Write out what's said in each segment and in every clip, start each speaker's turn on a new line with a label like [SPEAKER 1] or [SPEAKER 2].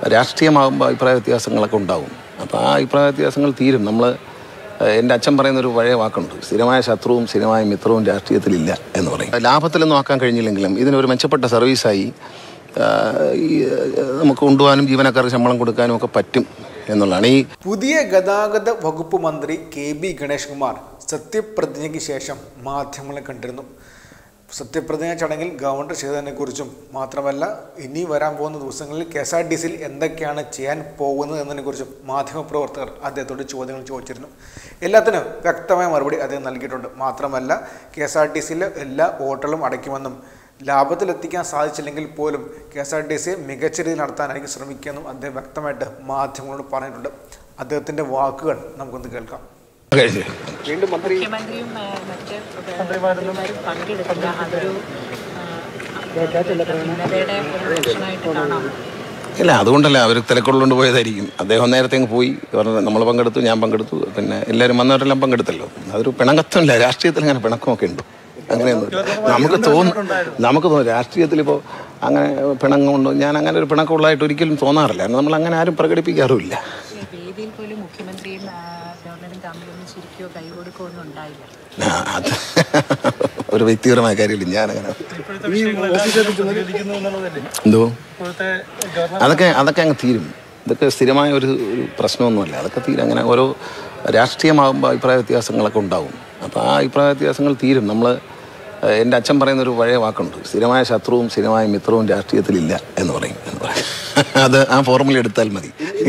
[SPEAKER 1] രാഷ്ട്രീയമാകുമ്പോൾ അഭിപ്രായ വ്യത്യാസങ്ങളൊക്കെ ഉണ്ടാവും അപ്പോൾ ആ അഭിപ്രായ വ്യത്യാസങ്ങൾ തീരും നമ്മൾ എൻ്റെ അച്ഛൻ പറയുന്ന ഒരു പഴയ വാക്കുണ്ട് സ്ഥിരമായ ശത്രുവും സ്ഥിരമായ മിത്രവും രാഷ്ട്രീയത്തിലില്ല എന്ന് പറയും ലാഭത്തിലൊന്നും ആക്കാൻ കഴിഞ്ഞില്ലെങ്കിലും ഇതിനൊരു മെച്ചപ്പെട്ട സർവീസായി ആ, ഈ നമുക്ക് കൊണ്ടുപോകാനും ജീവനക്കാർക്ക് ശമ്പളം കൊടുക്കാനും ഒക്കെ പറ്റും എന്നുള്ളതാണ് ഈ
[SPEAKER 2] പുതിയ ഗതാഗത വകുപ്പ് മന്ത്രി കെ ബി ഗണേഷ് കുമാർ സത്യപ്രതിജ്ഞയ്ക്ക് ശേഷം മാധ്യമങ്ങളെ കണ്ടിരുന്നു സത്യപ്രതിജ്ഞ ചടങ്ങിൽ ഗവർണർ ചെയ്തതിനെക്കുറിച്ചും മാത്രമല്ല ഇനി വരാൻ പോകുന്ന ദിവസങ്ങളിൽ കെ എസ് ആർ ടി സിയിൽ എന്തൊക്കെയാണ് ചെയ്യാൻ പോകുന്നത് എന്നതിനെക്കുറിച്ചും മാധ്യമപ്രവർത്തകർ അദ്ദേഹത്തോട് ചോദ്യങ്ങൾ ചോദിച്ചിരുന്നു എല്ലാത്തിനും വ്യക്തമായ മറുപടി അദ്ദേഹം നൽകിയിട്ടുണ്ട് മാത്രമല്ല കെ എസ് ആർ ടി സിയിലെ എല്ലാ ഓട്ടങ്ങളും അടയ്ക്കുമെന്നും ലാഭത്തിലെത്തിക്കാൻ സാധിച്ചില്ലെങ്കിൽ പോലും കെ എസ് ആർ ടി സിയെ മികച്ച രീതിയിൽ നടത്താനായിരിക്കും ശ്രമിക്കുമെന്നും അദ്ദേഹം വ്യക്തമായിട്ട് മാധ്യമങ്ങളോട് പറഞ്ഞിട്ടുണ്ട് അദ്ദേഹത്തിൻ്റെ വാക്കുകൾ നമുക്കൊന്ന് കേൾക്കാം
[SPEAKER 1] കഴിഞ്ഞു
[SPEAKER 2] വീണ്ടും മന്ത്രി
[SPEAKER 3] മുഖ്യമന്ത്രിയും ആ, മറ്റ് മന്ത്രിമാരും പങ്കെടുത്തില്ല അതൊരു ആ, ഭിന്നതയുടെ ഒരു ലക്ഷണമായിട്ട് കാണാം
[SPEAKER 1] ഇല്ല അതുകൊണ്ടല്ല അവർ തിരക്കുള്ളതുകൊണ്ട് പോയതായിരിക്കും അദ്ദേഹം നേരത്തെ അങ്ങ് പോയി നമ്മൾ പങ്കെടുത്തു ഞാൻ പങ്കെടുത്തു പിന്നെ എല്ലാവരും വന്നവരെല്ലാം പങ്കെടുത്തല്ലോ അതൊരു പിണക്കത്വമില്ല രാഷ്ട്രീയത്തിൽ അങ്ങനെ പിണക്കമൊക്കെ ഉണ്ട് അങ്ങനെയൊന്നും നമുക്ക് തോന്നും നമുക്ക് തോന്നും രാഷ്ട്രീയത്തിൽ ഇപ്പോൾ അങ്ങനെ പിണക്കമുണ്ടോ ഞാൻ അങ്ങനെ ഒരു പിണക്കമുള്ളതായിട്ട് ഒരിക്കലും തോന്നാറില്ല കാരണം നമ്മൾ അങ്ങനെ ആരും പ്രകടിപ്പിക്കാറുമില്ല
[SPEAKER 3] ഈ വേദിയിൽ പോലും മുഖ്യമന്ത്രിയും ആ, ഗവർണറും തമ്മിലൊന്നും ചിരിക്കുകയോ കൈ കൊടുക്കുകയോ ഒന്നും ഉണ്ടായില്ല
[SPEAKER 1] ആ, അത് ഒരു വ്യക്തിപരമായ കാര്യമില്ല ഞാനങ്ങനെ എന്തോ അതൊക്കെ അതൊക്കെ അങ്ങ് തീരും ഇതൊക്കെ സ്ഥിരമായ ഒരു ഒരു പ്രശ്നമൊന്നുമല്ല അതൊക്കെ തീരും അങ്ങനെ ഓരോ രാഷ്ട്രീയമാകുമ്പോൾ അഭിപ്രായ വ്യത്യാസങ്ങളൊക്കെ ഉണ്ടാവും അപ്പോൾ ആ അഭിപ്രായ വ്യത്യാസങ്ങൾ തീരും നമ്മൾ എൻ്റെ അച്ഛൻ പറയുന്ന ഒരു പഴയ വാക്കുണ്ട് സ്ഥിരമായ ശത്രുവും സ്ഥിരമായ മിത്രവും രാഷ്ട്രീയത്തിലില്ല എന്ന് പറയും എന്ന് പറയും അത് ആ ഫോർമുല എടുത്താൽ മതി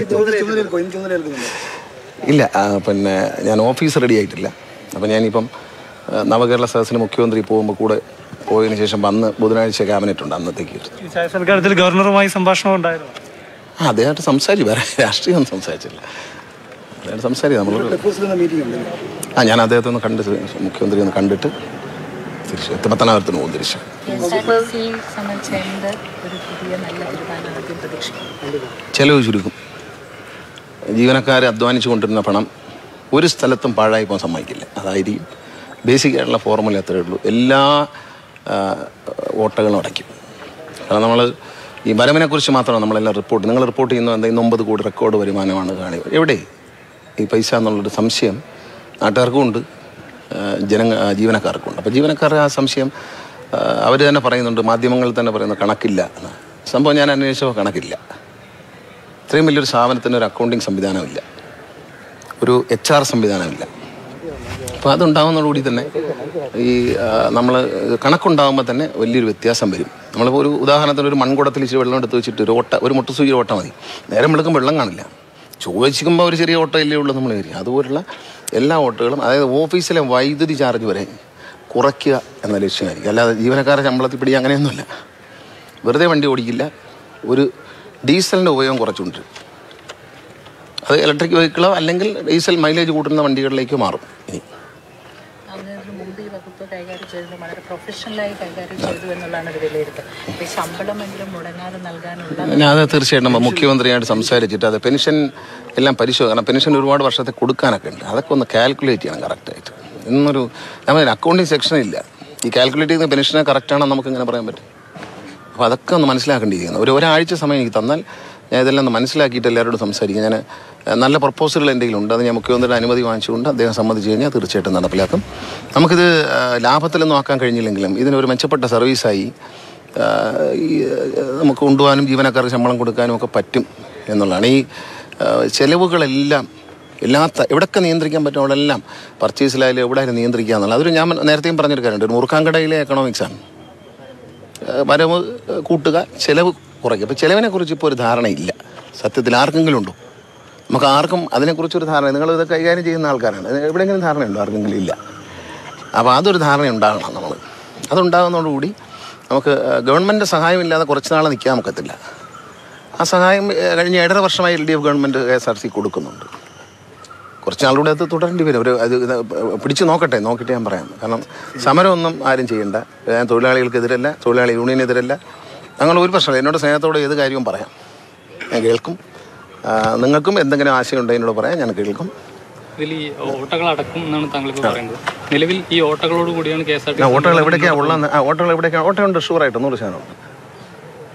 [SPEAKER 1] ഇല്ല ആ, പിന്നെ ഞാൻ ഓഫീസ് റെഡി ആയിട്ടില്ല അപ്പം ഞാനിപ്പം ആ, നവകേരള സദസ്സിന് മുഖ്യമന്ത്രി പോകുമ്പോൾ കൂടെ പോയതിന് ശേഷം വന്ന് ബുധനാഴ്ച ക്യാബിനറ്റ് ഉണ്ട് അന്നത്തേക്ക്
[SPEAKER 4] ഈ ചായ സൽക്കാരത്തിൽ ഗവർണറുമായി സംഭാഷണം ഉണ്ടായിരുന്നു
[SPEAKER 1] ആ അദ്ദേഹമായിട്ട് സംസാരിച്ചു വേറെ രാഷ്ട്രീയമൊന്നും സംസാരിച്ചില്ല അദ്ദേഹം സംസാരിച്ചു നമ്മൾ ആ ഞാൻ അദ്ദേഹത്തെ ഒന്ന് കണ്ട് മുഖ്യമന്ത്രി ഒന്ന് കണ്ടിട്ട് തിരിച്ചു എത്തി പത്തനാപുരത്തിന് പോകും തിരിച്ചു
[SPEAKER 3] K S R T C സംബന്ധിച്ച് എന്ത് ഒരു പുതിയ നല്ല തീരുമാനം ആദ്യം പ്രതീക്ഷിക്കും
[SPEAKER 1] ചെലവ് ചുരുക്കും ജീവനക്കാർ അധ്വാനിച്ചു കൊണ്ടിരുന്ന പണം ഒരു സ്ഥലത്തും പാഴായി പോകാൻ സമ്മതിക്കില്ല അതായിരിക്കും ബേസിക് ആയിട്ടുള്ള ഫോർമുല അത്രയേ ഉള്ളൂ എല്ലാ ആ, ഓട്ടകളും അടയ്ക്കും കാരണം നമ്മൾ ഈ വരവിനെക്കുറിച്ച് മാത്രമാണ് നമ്മളെല്ലാം റിപ്പോർട്ട് നിങ്ങൾ റിപ്പോർട്ട് ചെയ്യുന്നത് എന്തെങ്കിലും ഒമ്പത് കോടി റെക്കോർഡ് വരുമാനമാണ് കാണി എവിടെ ഈ പൈസ എന്നുള്ളൊരു സംശയം നാട്ടുകാർക്കും ഉണ്ട് ആ, ജനങ്ങ ആ, ജീവനക്കാർക്കും ഉണ്ട് അപ്പോൾ ജീവനക്കാരുടെ ആ സംശയം അവർ തന്നെ പറയുന്നുണ്ട് മാധ്യമങ്ങളിൽ തന്നെ പറയുന്നത് കണക്കില്ല എന്ന്. സംഭവം ഞാൻ അന്വേഷിച്ചപ്പോൾ കണക്കില്ല ഇത്രയും വലിയൊരു സ്ഥാപനത്തിന് ഒരു അക്കൗണ്ടിങ് സംവിധാനമില്ല ഒരു എച്ച് ആർ സംവിധാനമില്ല അപ്പോൾ അതുണ്ടാകുന്നതോടുകൂടി തന്നെ ഈ നമ്മൾ കണക്കുണ്ടാകുമ്പോൾ തന്നെ വലിയൊരു വ്യത്യാസം വരും നമ്മളിപ്പോൾ ഒരു ഉദാഹരണത്തിന് ഒരു മൺകുടത്തിൽ ഇച്ചിരി വെള്ളം എടുത്ത് വെച്ചിട്ട് ഒരു ഓട്ട ഒരു മുട്ടുസൂചി ഓട്ട മതി നേരം വെളുക്കും വെള്ളം കാണില്ല ചോദിക്കുമ്പോൾ ഒരു ചെറിയ ഓട്ടം ഇല്ലേ ഉള്ളൂ നമ്മൾ കയറി അതുപോലുള്ള എല്ലാ ഓട്ടകളും അതായത് ഓഫീസിലെ വൈദ്യുതി ചാർജ് വരെ കുറയ്ക്കുക എന്ന ലക്ഷ്യമായിരിക്കും അല്ലാതെ ജീവനക്കാരെ ശമ്പളത്തിൽ പിടി അങ്ങനെയൊന്നുമില്ല വെറുതെ വണ്ടി ഓടിക്കില്ല ഒരു ഡീസലിൻ്റെ ഉപയോഗം കുറച്ചുകൊണ്ടിരും അത് ഇലക്ട്രിക് വെഹിക്കിളോ അല്ലെങ്കിൽ ഡീസൽ മൈലേജ് കൂട്ടുന്ന വണ്ടികളിലേക്ക് മാറും ഇനി
[SPEAKER 3] അതിന് മുമ്പ് ഈ വകുപ്പ് കൈകാര്യം ചെയ്തത് വളരെ പ്രൊഫഷണലായി കൈകാര്യം ചെയ്തു എന്നുള്ളതാണ് ഒരു വിലയിരുത്തൽ അപ്പോൾ ഈ ശമ്പളമെങ്കിലും മുടങ്ങാതെ നൽകാനുള്ള
[SPEAKER 1] ഞാൻ അത് തീർച്ചയായിട്ടും നമ്മൾ മുഖ്യമന്ത്രിയായിട്ട് സംസാരിച്ചിട്ട് അത് പെൻഷൻ എല്ലാം പരിശോധന കാരണം പെൻഷൻ ഒരുപാട് വർഷത്തെ കൊടുക്കാനൊക്കെ ഉണ്ട് അതൊക്കെ ഒന്ന് കാൽക്കുലേറ്റ് ചെയ്യണം കറക്റ്റായിട്ട് ഇന്നൊരു നമ്മൾ അക്കൗണ്ടിങ് സെക്ഷൻ ഇല്ല ഈ കാൽക്കുലേറ്റ് ചെയ്യുന്ന പെൻഷനെ കറക്റ്റാണെന്ന് നമുക്ക് ഇങ്ങനെ പറയാൻ പറ്റും അപ്പോൾ അതൊക്കെ ഒന്ന് മനസ്സിലാക്കേണ്ടിയിരിക്കുന്നു ഒരു ഒരാഴ്ച സമയം എനിക്ക് തന്നാൽ ഞാൻ ഇതെല്ലാം ഒന്ന് മനസ്സിലാക്കിയിട്ട് എല്ലാവരോടും സംസാരിക്കും ഞാൻ ഏഹ്, നല്ല പ്രപ്പോസലുകൾ എന്തെങ്കിലും ഉണ്ട് അത് ഞാൻ മുഖ്യമന്ത്രിയുടെ അനുമതി വാങ്ങിച്ചുകൊണ്ട് അദ്ദേഹം സമ്മതിച്ചു കഴിഞ്ഞാൽ തീർച്ചയായിട്ടും നടപ്പിലാക്കും നമുക്കിത് ഏഹ്, ലാഭത്തിലൊന്നും ആക്കാൻ കഴിഞ്ഞില്ലെങ്കിലും ഇതിനൊരു മെച്ചപ്പെട്ട സർവീസായി ഏഹ്, ഈ ഏഹ്, നമുക്ക് കൊണ്ടുപോകാനും ജീവനക്കാർക്ക് ശമ്പളം കൊടുക്കാനും ഒക്കെ പറ്റും എന്നുള്ളതാണ് ഈ ഏഹ്, ചെലവുകളെല്ലാം എല്ലാ ത- എവിടെയൊക്കെ നിയന്ത്രിക്കാൻ പറ്റും അവിടെല്ലാം പർച്ചേസിലായാലും എവിടെ ആയാലും നിയന്ത്രിക്കുക എന്നുള്ളത് അതൊരു ഞാൻ നേരത്തെയും പറഞ്ഞൊരു കാര്യമുണ്ട് ഒരു മുറുക്കാൻകടയിലെ എക്കണോമിക്സാണ് ഏഹ് വരവ് ഏഹ് കൂട്ടുക ചിലവ് കുറയ്ക്കുക അപ്പോൾ ചിലവിനെ കുറിച്ച് ഇപ്പോൾ ഒരു ധാരണയില്ല സത്യത്തിൽ ആർക്കെങ്കിലും ഉണ്ടോ നമുക്ക് ആർക്കും അതിനെക്കുറിച്ചൊരു ധാരണ നിങ്ങൾ ഇത് കൈകാര്യം ചെയ്യുന്ന ആൾക്കാരാണ് ഇത് എവിടെയെങ്കിലും ധാരണയുണ്ടോ ആർക്കെങ്കിലും ഇല്ല അപ്പോൾ അതൊരു ധാരണ ഉണ്ടാകണം നമ്മൾ അതുണ്ടാകുന്നതോടുകൂടി നമുക്ക് ഏഹ് ഗവൺമെൻറ് സഹായമില്ലാതെ കുറച്ച് നാൾ നിൽക്കാൻ ഒക്കത്തില്ല ആ സഹായം ഏഹ് കഴിഞ്ഞ ഏഴര വർഷമായി L D F government K S R C കൊടുക്കുന്നുണ്ട് കുറച്ച് നാളുകൂടെ അത് തുടരേണ്ടി വരും ഒരു അത് ഇത് പിടിച്ചു നോക്കട്ടെ നോക്കിയിട്ട് ഞാൻ പറയാം കാരണം സമരമൊന്നും ആരും ചെയ്യണ്ട ഞാൻ തൊഴിലാളികൾക്കെതിരല്ല തൊഴിലാളി യൂണിയനെതിരല്ല അങ്ങനെ ഒരു പ്രശ്നമില്ല എന്നോട് സ്നേഹത്തോടെ ഏത് കാര്യവും പറയാം ഞാൻ കേൾക്കും ആ, നിങ്ങൾക്കും എന്തെങ്കിലും ആശയം ഉണ്ടെങ്കിൽ എന്നോട് പറയാം ഞാൻ കേൾക്കും
[SPEAKER 5] ഇതിൽ ഈ ഓട്ടകൾ അടക്കും എന്നാണ് താങ്കൾ ഇപ്പോൾ പറയുന്നത് നിലവിൽ ഈ ഓട്ടകളോട് കൂടിയാണ് കെ എസ് ആർ ടി
[SPEAKER 1] ആ, ഓട്ടോകൾ എവിടേക്കാണ് ഉള്ളത് ആ, ഓട്ടോകൾ എവിടേക്കാണ് ഓട്ടോ ഉണ്ട് ഷുവറായിട്ട് നൂറ് ശതമാനം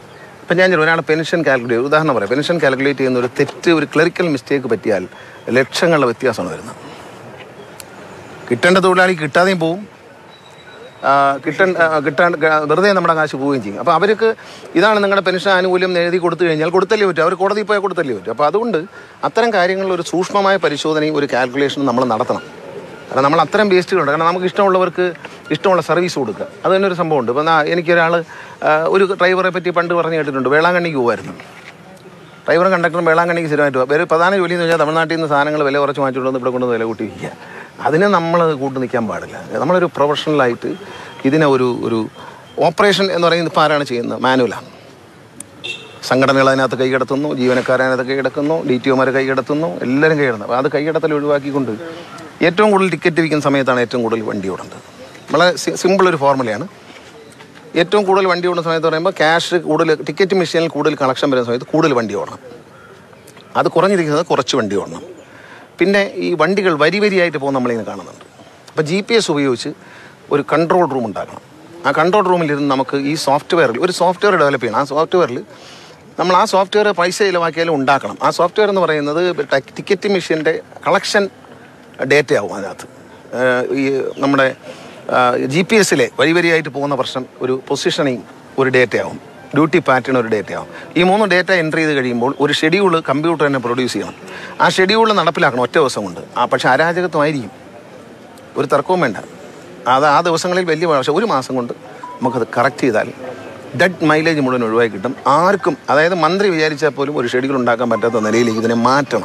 [SPEAKER 1] ഇപ്പം ഞാൻ ഒരാൾ പെൻഷൻ കാൽക്കുലേറ്റ് ഉദാഹരണം പറയാം പെൻഷൻ കാൽക്കുലേറ്റ് ചെയ്യുന്ന ഒരു തെറ്റ് ഒരു ക്ലറിക്കൽ മിസ്റ്റേക്ക് പറ്റിയാൽ ലക്ഷങ്ങളുടെ വ്യത്യാസമാണ് വരുന്നത് കിട്ടേണ്ട തൊഴിലാളി കിട്ടാതെയും പോവും ആ, കിട്ടൻ ആ, കിട്ടാൻ ക- വെറുതെ നമ്മുടെ കാശ് പോവുകയും ചെയ്യും അപ്പോൾ അവർക്ക് ഇതാണ് നിങ്ങളുടെ പെൻഷൻ ആനുകൂല്യം എന്ന് എഴുതി കൊടുത്തു കഴിഞ്ഞാൽ കൊടുത്തല്ലേ പറ്റും അവർ കോടതിയിൽ പോയാൽ കൊടുത്തല്ലേ പറ്റും അപ്പോൾ അതുകൊണ്ട് അത്തരം കാര്യങ്ങളിൽ ഒരു സൂക്ഷ്മമായ പരിശോധനയും ഒരു കാൽക്കുലേഷനും നമ്മൾ നടത്തണം കാരണം നമ്മൾ അത്തരം വേസ്റ്റുകളുണ്ട് കാരണം നമുക്ക് ഇഷ്ടമുള്ളവർക്ക് ഇഷ്ടമുള്ള സർവീസ് കൊടുക്കുക അത് തന്നെ ഒരു സംഭവമുണ്ട് ഇപ്പം എനിക്കൊരാൾ ഒരു ഡ്രൈവറെ പറ്റി പണ്ട് പറഞ്ഞു കേട്ടിട്ടുണ്ട് വേളാങ്കണ്ണിക്ക് പോകുമായിരുന്നു ഡ്രൈവറും കണ്ടക്ടറും വേളാങ്കണ്ണിക്ക് സ്ഥിരമായിട്ട് പോകും വേറെ പ്രധാന ജോലി എന്ന് വെച്ചാൽ തമിഴ്നാട്ടിൽ നിന്ന് സാധനങ്ങൾ വില കുറച്ച് വാങ്ങിച്ചുകൊണ്ട് വന്ന് ഇവിടെ കൊണ്ട് വില കൂട്ടി വിൽക്കുക അതിനെ നമ്മൾ കൂട്ട് നിൽക്കാൻ പാടില്ല നമ്മളൊരു പ്രൊഫഷണലായിട്ട് ഇതിനെ ഒരു ഒരു ഓപ്പറേഷൻ എന്ന് പറയുന്നത് ഇപ്പോൾ ആരാണ് ചെയ്യുന്നത് മാനുവലാണ് സംഘടനകൾ അതിനകത്ത് കൈകടത്തുന്നു ജീവനക്കാർ അതിനകത്ത് കൈകടക്കുന്നു ഡി ടി ഒമാർ കൈകടത്തുന്നു എല്ലാവരും കൈകടന്നു അപ്പോൾ അത് കൈകടത്തൽ ഒഴിവാക്കിക്കൊണ്ട് ഏറ്റവും കൂടുതൽ ടിക്കറ്റ് വിൽക്കുന്ന സമയത്താണ് ഏറ്റവും കൂടുതൽ വണ്ടി ഓടുന്നത് വളരെ സി- സിമ്പിൾ ഒരു ഫോർമുലയാണ് ഏറ്റവും കൂടുതൽ വണ്ടി ഓടുന്ന സമയത്ത് പറയുമ്പോൾ ക്യാഷ് കൂടുതൽ ടിക്കറ്റ് മെഷീനിൽ കൂടുതൽ കളക്ഷൻ വരുന്ന സമയത്ത് കൂടുതൽ വണ്ടി ഓടണം അത് കുറഞ്ഞിരിക്കുന്നത് കുറച്ച് വണ്ടി ഓടണം പിന്നെ ഈ വണ്ടികൾ വരി വരിയായിട്ട് പോകുന്ന നമ്മളിങ്ങനെ കാണുന്നുണ്ട് അപ്പോൾ ജി പി എസ് ഉപയോഗിച്ച് ഒരു കൺട്രോൾ റൂം ഉണ്ടാക്കണം ആ കൺട്രോൾ റൂമിലിരുന്ന് നമുക്ക് ഈ സോഫ്റ്റ്വെയറിൽ ഒരു സോഫ്റ്റ്വെയർ ഡെവലപ്പ് ചെയ്യണം ആ സോഫ്റ്റ്വെയറിൽ നമ്മൾ ആ സോഫ്റ്റ്വെയർ പൈസ ചിലവാക്കിയാലും ഉണ്ടാക്കണം ആ സോഫ്റ്റ്വെയർ എന്ന് പറയുന്നത് ടെക്- ടിക്കറ്റ് മെഷീൻ്റെ കളക്ഷൻ ഡേറ്റ ആവും അതിനകത്ത് ഏഹ് ഈ നമ്മുടെ ജി പി എസിലെ വരി വരിയായിട്ട് പോകുന്ന പ്രശ്നം ഒരു പൊസിഷനിങ് ഒരു ഡേറ്റ ആവും ഡ്യൂട്ടി പാറ്റേൺ ഒരു ഡേറ്റ ആവും ഈ മൂന്ന് ഡേറ്റ എൻട്രി ചെയ്ത് കഴിയുമ്പോൾ ഒരു ഷെഡ്യൂൾ കമ്പ്യൂട്ടർ തന്നെ പ്രൊഡ്യൂസ് ചെയ്യണം ആ ഷെഡ്യൂൾ നടപ്പിലാക്കണം ഒറ്റ ദിവസം കൊണ്ട് ആ പക്ഷേ അരാജകത്വമായിരിക്കും ഒരു തർക്കവും വേണ്ട അത് ആ ദിവസങ്ങളിൽ വലിയ പക്ഷേ ഒരു മാസം കൊണ്ട് നമുക്കത് കറക്റ്റ് ചെയ്താൽ ഡെഡ് മൈലേജ് മുഴുവൻ ഒഴിവാക്കി കിട്ടും ആർക്കും അതായത് മന്ത്രി വിചാരിച്ചാൽ പോലും ഒരു ഷെഡ്യൂൾ ഉണ്ടാക്കാൻ പറ്റാത്ത നിലയിലേക്ക് ഇതിനെ മാറ്റണം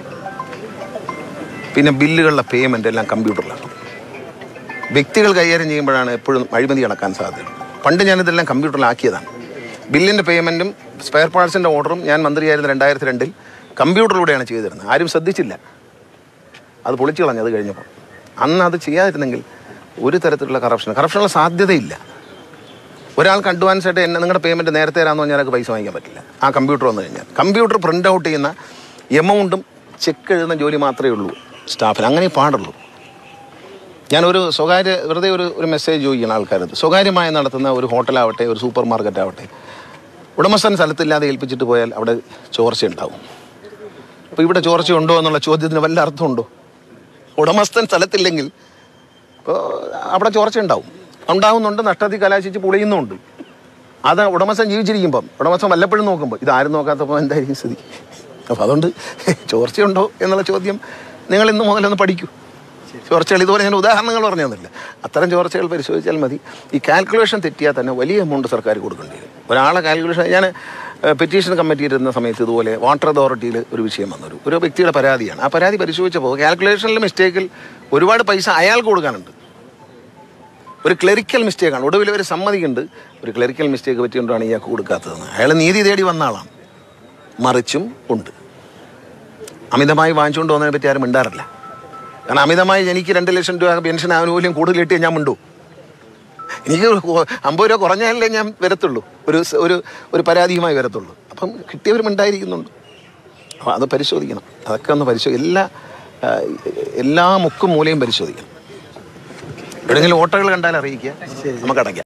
[SPEAKER 1] പിന്നെ ബില്ലുകളുടെ പേയ്മെൻ്റ് എല്ലാം കമ്പ്യൂട്ടറിലാക്കണം വ്യക്തികൾ കൈകാര്യം ചെയ്യുമ്പോഴാണ് എപ്പോഴും അഴിമതി നടക്കാൻ സാധ്യത പണ്ട് ഞാനിതെല്ലാം കമ്പ്യൂട്ടറിലാക്കിയതാണ് ബില്ലിൻ്റെ പേയ്മെൻറ്റും സ്പെയർ പാർട്സിൻ്റെ ഓർഡറും ഞാൻ മന്ത്രിയായിരുന്ന രണ്ടായിരത്തി രണ്ടിൽ കമ്പ്യൂട്ടറിലൂടെയാണ് ചെയ്തിരുന്നത് ആരും ശ്രദ്ധിച്ചില്ല അത് പൊളിച്ചു കളഞ്ഞു അത് കഴിഞ്ഞപ്പോൾ അന്ന് അത് ചെയ്യാതിരുന്നെങ്കിൽ ഒരു തരത്തിലുള്ള കറപ്ഷൻ കറപ്ഷനുള്ള സാധ്യതയില്ല ഒരാൾ അഡ്വാൻസ് ആയിട്ട് എന്നെ നിങ്ങളുടെ പേയ്മെൻറ്റ് നേരത്തെ തരാമെന്ന് പറഞ്ഞാൽ അയാൾക്ക് പൈസ വാങ്ങിക്കാൻ പറ്റില്ല ആ കമ്പ്യൂട്ടർ വന്നു കഴിഞ്ഞാൽ കമ്പ്യൂട്ടർ പ്രിൻ്റ് ഔട്ട് ചെയ്യുന്ന എമൗണ്ടും ചെക്ക് എഴുതുന്ന ജോലി മാത്രമേ ഉള്ളൂ സ്റ്റാഫിന് അങ്ങനെ പാടുള്ളൂ ഞാനൊരു സ്വകാര്യ വെറുതെ ഒരു ഒരു മെസ്സേജ് ചോദിക്കണം ആൾക്കാരത് സ്വകാര്യമായി നടത്തുന്ന ഒരു ഹോട്ടലാവട്ടെ ഒരു സൂപ്പർ മാർക്കറ്റ് ആവട്ടെ ഉടമസ്ഥൻ സ്ഥലത്തില്ലാതെ ഏൽപ്പിച്ചിട്ട് പോയാൽ അവിടെ ചോർച്ച ഉണ്ടാവും അപ്പോൾ ഇവിടെ ചോർച്ച ഉണ്ടോ എന്നുള്ള ചോദ്യത്തിന് വല്ല അർത്ഥമുണ്ടോ ഉടമസ്ഥൻ സ്ഥലത്തില്ലെങ്കിൽ ഇപ്പോൾ അവിടെ ചോർച്ച ഉണ്ടാവും ഉണ്ടാവുന്നുണ്ട് നഷ്ടത്തിൽ കലാശിച്ച് പൊളിയുന്നുണ്ട് അത് ഉടമസ്ഥൻ ജീവിച്ചിരിക്കുമ്പം ഉടമസ്ഥൻ വല്ലപ്പോഴും നോക്കുമ്പോൾ ഇത് ആരും നോക്കാത്തപ്പോൾ എന്തായിരിക്കും സ്ഥിതി അപ്പോൾ അതുകൊണ്ട് ചോർച്ചയുണ്ടോ എന്നുള്ള ചോദ്യം നിങ്ങൾ ഇന്ന് മുതലൊന്ന് പഠിക്കൂ ചോർച്ചകൾ ഇതുപോലെ ഞാൻ ഉദാഹരണങ്ങൾ പറഞ്ഞു തന്നില്ല അത്തരം ചോർച്ചകൾ പരിശോധിച്ചാൽ മതി ഈ കാൽക്കുലേഷൻ തെറ്റിയാൽ തന്നെ വലിയ എമൗണ്ട് സർക്കാർ കൊടുക്കേണ്ടി വരും ഒരാളെ കാൽക്കുലേഷൻ ഞാൻ പെറ്റീഷൻ കമ്മിറ്റിയിൽ ഇരുന്ന സമയത്ത് ഇതുപോലെ വാട്ടർ അതോറിറ്റിയിൽ ഒരു വിഷയം വന്നൊരു ഒരു വ്യക്തിയുടെ പരാതിയാണ് ആ പരാതി പരിശോധിച്ചപ്പോൾ കാൽക്കുലേഷനിലെ മിസ്റ്റേക്കിൽ ഒരുപാട് പൈസ അയാൾക്ക് കൊടുക്കാനുണ്ട് ഒരു ക്ലറിക്കൽ മിസ്റ്റേക്കാണ് ഒടുവിൽ അവർ സമ്മതിക്കുന്നുണ്ട് ഒരു ക്ലറിക്കൽ മിസ്റ്റേക്ക് പറ്റിക്കൊണ്ടാണ് ഇയാൾക്ക് കൊടുക്കാത്തതെന്ന് അയാൾ നീതി തേടി വന്ന ആളാണ് മറിച്ചും ഉണ്ട് അമിതമായി വാങ്ങിച്ചുകൊണ്ട് പോകുന്നതിനെ പറ്റി ആരും മിണ്ടാറില്ല കാരണം അമിതമായി എനിക്ക് രണ്ട് ലക്ഷം രൂപ പെൻഷൻ ആനുകൂല്യം കൂടുതൽ കിട്ടിയാൽ ഞാൻ മിണ്ടൂ എനിക്ക് കൊ- അമ്പത് രൂപ കുറഞ്ഞാലേ ഞാൻ വരത്തുള്ളൂ ഒരു സ- ഒരു ഒരു പരാതിയുമായി വരത്തുള്ളൂ അപ്പം കിട്ടിയവരും ഉണ്ടായിരിക്കുന്നുണ്ട് അപ്പോൾ അത് പരിശോധിക്കണം അതൊക്കെ ഒന്ന് പരിശോധി എല്ലാ ആ, എല്ലാ മുക്കും മൂലയും പരിശോധിക്കണം എവിടെയെങ്കിലും ഓട്ടകൾ കണ്ടാൽ അറിയിക്കുക നമുക്ക് അടയ്ക്കാം